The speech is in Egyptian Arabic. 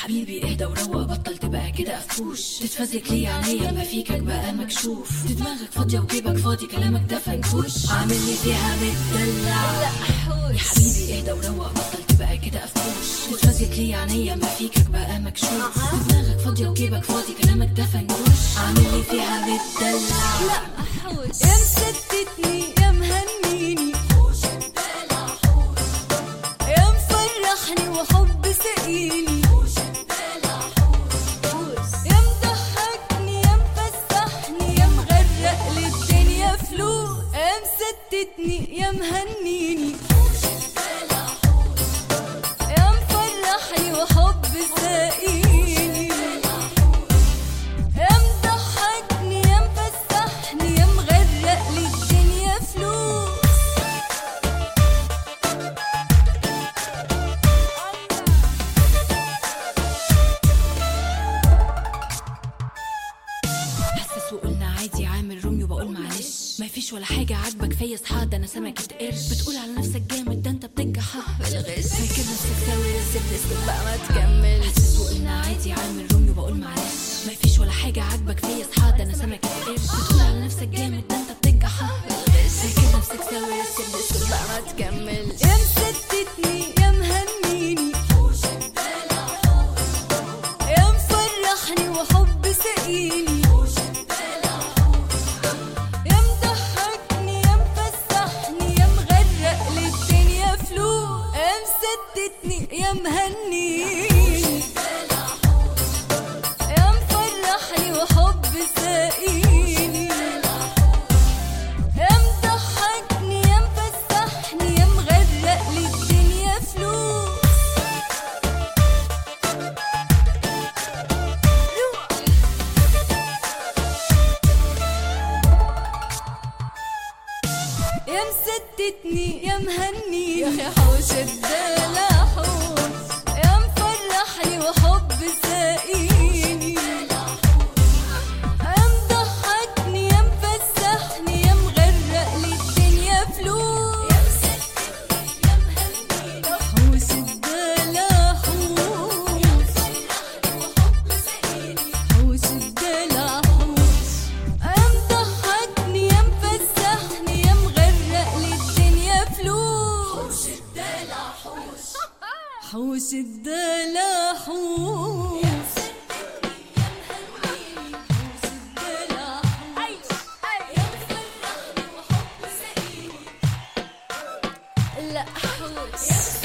حبيبي اهدى وروق بطل تبقى كده قفوش تتفزلك ليه عينيا ما فيكك بقى مكشوف دي دماغك فاضية وجيبك فاضي كلامك ده فنكوش عامل لي فيها متدلع يا حبيبي اهدى وروق بطل تبقى كده قفوش تتفزلك ليه عينيا ما فيكك بقى مكشوف دي دماغك فاضية وجيبك فاضي كلامك ده فنكوش عامل لي فيها متدلع يا مستتني يا مهنيني يا مفرحني وحب سقيني يا مضحكني يا مفسحني يا مغرق للدنيا فلوس يا مستتني يا مهنيني يا مفرحني وحب سقيني يا مضحكني يا مفسحني يا مغرق للدنيا فلوس حسس وقلنا عادي عامل روميو بقول معلش ما فيش ولا حاجة عاجبك فيا اصحى ده انا سمكة قرش بتقول على نفسك جامد ده انت بتنجح بالغش فاكر نفسك ساوي سيب اسكت بقى ما تكمل حسس وقلنا عادي عامل روميو بقول معلش ما فيش ولا حاجة عاجبك فيا اصحى ده انا سمكة قرش بتقول على نفسك جامد ده انت بتنجح بالغش فاكر نفسك ساوي سيب اسكت بقى ما تكمل يا مستتني يا مهنيني يا مفرحني وحب سقيني يا مضحكني يا مفسحني يا مغرق للدنيا فلوس يا مستتني يا مهنيني يا مفرحني وحب سقيني يا مضحكني يا مفسحني يا مغرق للدنيا فلوس يا مستتني يا مهني يا اخي حوش الدلع حوش يا مفرحني وحب ساقيني يا مضحكني يا مفسحني يا مغرق للدنيا فلوس حوش الدلع حوش حوش الدلع حوش يا مضحكني يا مفسحني يا مغرق للدنيا فلوس حوش الدلع حوش حوش الدلع حوش لا حوش